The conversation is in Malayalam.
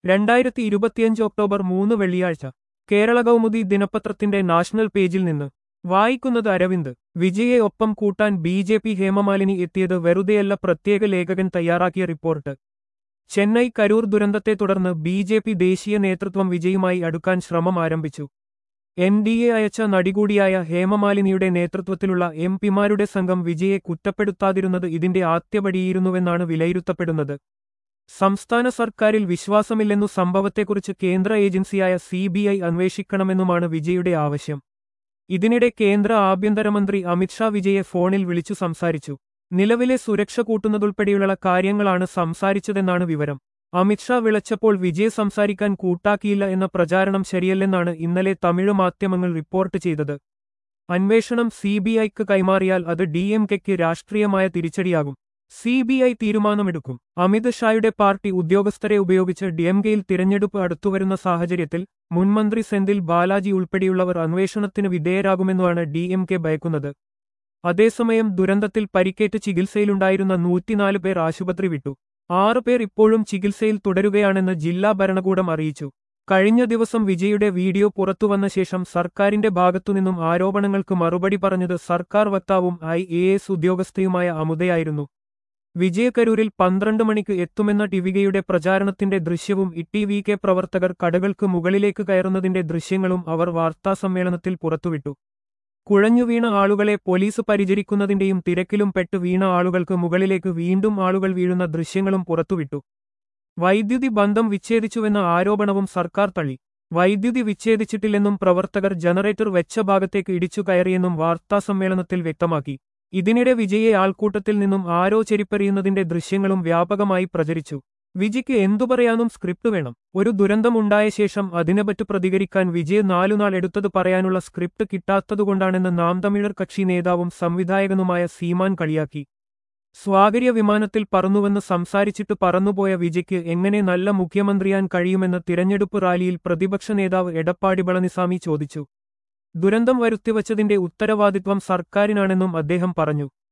രണ്ടായിരത്തി ഇരുപത്തിയഞ്ച് ഒക്ടോബർ മൂന്ന് വെള്ളിയാഴ്ച കേരള കൗമുദി ദിനപത്രത്തിന്റെ നാഷണൽ പേജിൽ നിന്ന് വായിക്കുന്നത് അരവിന്ദ് വിജയെ ഒപ്പം കൂട്ടാൻ ബി ജെ പി ഹേമമാലിനി എത്തിയത് വെറുതെയല്ല പ്രത്യേക ലേഖകൻ തയ്യാറാക്കിയ റിപ്പോർട്ട് ചെന്നൈ കരൂർ ദുരന്തത്തെ തുടർന്ന് ബി ജെ പി ദേശീയ നേതൃത്വം വിജയുമായി അടുക്കാൻ ശ്രമം ആരംഭിച്ചു എൻ ഡി എ അയച്ച നടികൂടിയായ ഹേമമാലിനിയുടെ നേതൃത്വത്തിലുള്ള എം പിമാരുടെ സംഘം വിജയെ കുറ്റപ്പെടുത്താതിരുന്നത് ഇതിന്റെ ആദ്യപടിയിരുന്നുവെന്നാണ് വിലയിരുത്തപ്പെടുന്നത് സംസ്ഥാന സർക്കാരിൽ വിശ്വാസമില്ലെന്നു സംഭവത്തെക്കുറിച്ച് കേന്ദ്ര ഏജൻസിയായ സി ബി ഐ അന്വേഷിക്കണമെന്നുമാണ് വിജയുടെ ആവശ്യം ഇതിനിടെ കേന്ദ്ര ആഭ്യന്തരമന്ത്രി അമിത്ഷാ വിജയെ ഫോണിൽ വിളിച്ചു സംസാരിച്ചു നിലവിലെ സുരക്ഷ കൂട്ടുന്നതുൾപ്പെടെയുള്ള കാര്യങ്ങളാണ് സംസാരിച്ചതെന്നാണ് വിവരം അമിത്ഷാ വിളിച്ചപ്പോൾ വിജയ് സംസാരിക്കാൻ കൂട്ടാക്കിയില്ല എന്ന പ്രചാരണം ശരിയല്ലെന്നാണ് ഇന്നലെ തമിഴ് മാധ്യമങ്ങൾ റിപ്പോർട്ട് ചെയ്തത് അന്വേഷണം സി ബി ഐക്ക് കൈമാറിയാൽ അത് ഡി എം കെക്ക് രാഷ്ട്രീയമായ തിരിച്ചടിയാകും സി ബി ഐ തീരുമാനമെടുക്കും അമിത് ഷായുടെ പാർട്ടി ഉദ്യോഗസ്ഥരെ ഉപയോഗിച്ച് ഡിഎംകെയിൽ തിരഞ്ഞെടുപ്പ് അടുത്തുവരുന്ന സാഹചര്യത്തിൽ മുൻമന്ത്രി സെന്തിൽ ബാലാജി ഉൾപ്പെടെയുള്ളവർ അന്വേഷണത്തിന് വിധേയരാകുമെന്നാണ് ഡി എം കെ ഭയക്കുന്നത് അതേസമയം ദുരന്തത്തിൽ പരിക്കേറ്റ് ചികിത്സയിലുണ്ടായിരുന്ന നൂറ്റിനാല് പേർ ആശുപത്രി വിട്ടു ആറ് പേർ ഇപ്പോഴും ചികിത്സയിൽ തുടരുകയാണെന്ന് ജില്ലാ ഭരണകൂടം അറിയിച്ചു കഴിഞ്ഞ ദിവസം വിജയുടെ വീഡിയോ പുറത്തുവന്ന ശേഷം സർക്കാരിന്റെ ഭാഗത്തുനിന്നും ആരോപണങ്ങൾക്ക് മറുപടി പറഞ്ഞത് സർക്കാർ വക്താവും ഐ എ എസ് ഉദ്യോഗസ്ഥയുമായ അമുദയായിരുന്നു വിജയകരൂരിൽ പന്ത്രണ്ട് മണിക്ക് എത്തുമെന്ന ടിവികയുടെ പ്രചാരണത്തിന്റെ ദൃശ്യവും ഇ വി കെ പ്രവർത്തകർ കടകൾക്ക് മുകളിലേക്ക് കയറുന്നതിന്റെ ദൃശ്യങ്ങളും അവർ വാർത്താസമ്മേളനത്തിൽ പുറത്തുവിട്ടു കുഴഞ്ഞുവീണ ആളുകളെ പോലീസ് പരിചരിക്കുന്നതിന്റെയും തിരക്കിലും പെട്ട് വീണ ആളുകൾക്ക് മുകളിലേക്ക് വീണ്ടും ആളുകൾ വീഴുന്ന ദൃശ്യങ്ങളും പുറത്തുവിട്ടു വൈദ്യുതി ബന്ധം വിച്ഛേദിച്ചുവെന്ന ആരോപണവും സർക്കാർ തള്ളി വൈദ്യുതി വിച്ഛേദിച്ചിട്ടില്ലെന്നും പ്രവർത്തകർ ജനറേറ്റർ വെച്ച ഭാഗത്തേക്ക് ഇടിച്ചു കയറിയെന്നും വാർത്താസമ്മേളനത്തിൽ വ്യക്തമാക്കി ഇതിനിടെ വിജയെ ആൾക്കൂട്ടത്തിൽ നിന്നും ആരോ ചെരിപ്പെറിയുന്നതിന്റെ ദൃശ്യങ്ങളും വ്യാപകമായി പ്രചരിച്ചു വിജിക്ക് എന്തു പറയാനും സ്ക്രിപ്റ്റ് വേണം ഒരു ദുരന്തമുണ്ടായ ശേഷം അതിനെപ്പറ്റി പ്രതികരിക്കാൻ വിജയ് നാലുനാൾ എടുത്തത് പറയാനുള്ള സ്ക്രിപ്റ്റ് കിട്ടാത്തതുകൊണ്ടാണെന്ന് നാം തമിഴർ കക്ഷി നേതാവും സംവിധായകനുമായ സീമാൻ കളിയാക്കി സ്വാകര്യ വിമാനത്തിൽ പറന്നുവെന്ന് സംസാരിച്ചിട്ട് പറന്നുപോയ വിജയ്ക്ക് എങ്ങനെ നല്ല മുഖ്യമന്ത്രിയാൻ കഴിയുമെന്ന് തിരഞ്ഞെടുപ്പ് റാലിയിൽ പ്രതിപക്ഷ നേതാവ് എടപ്പാടി പളനിസ്വാമി ചോദിച്ചു ദുരന്തം വരുത്തിവച്ചതിന്റെ ഉത്തരവാദിത്വം സർക്കാരിനാണെന്നും അദ്ദേഹം പറഞ്ഞു